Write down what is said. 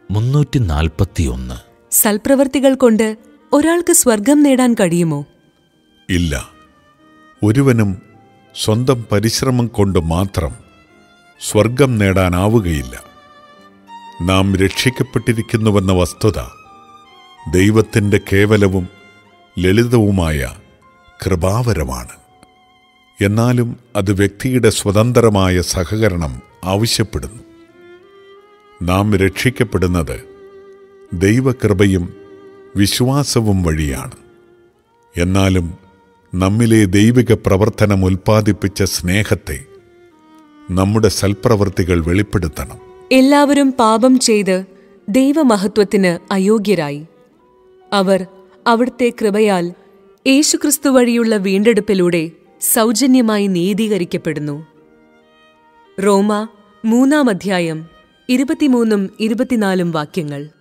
മുന്നൂറ്റി നാൽപ്പത്തിയൊന്ന് സൽപ്രവർത്തികൾ കൊണ്ട് ഒരാൾക്ക് സ്വർഗം നേടാൻ കഴിയുമോ ഇല്ല ഒരുവനും സ്വന്തം പരിശ്രമം കൊണ്ട് മാത്രം സ്വർഗം നേടാനാവുകയില്ല നാം രക്ഷിക്കപ്പെട്ടിരിക്കുന്നുവെന്ന വസ്തുത ദൈവത്തിൻ്റെ കേവലവും ലളിതവുമായ കൃപാവരമാണ് എന്നാലും അത് വ്യക്തിയുടെ സ്വതന്ത്രമായ സഹകരണം ആവശ്യപ്പെടുന്നു നാം രക്ഷിക്കപ്പെടുന്നത് ദൈവകൃപയും വിശ്വാസവും വഴിയാണ് എന്നാലും നമ്മിലെ ദൈവിക പ്രവർത്തനം ഉൽപ്പാദിപ്പിച്ച സ്നേഹത്തെ നമ്മുടെ സൽപ്രവൃത്തികൾ വെളിപ്പെടുത്തണം എല്ലാവരും പാപം ചെയ്ത് ദൈവമഹത്വത്തിന് അയോഗ്യരായി അവർ അവിടുത്തെ കൃപയാൽ യേശുക്രിസ്തു വഴിയുള്ള വീണ്ടെടുപ്പിലൂടെ സൗജന്യമായി നീതീകരിക്കപ്പെടുന്നു റോമ മൂന്നാം അധ്യായം ഇരുപത്തിമൂന്നും ഇരുപത്തിനാലും വാക്യങ്ങൾ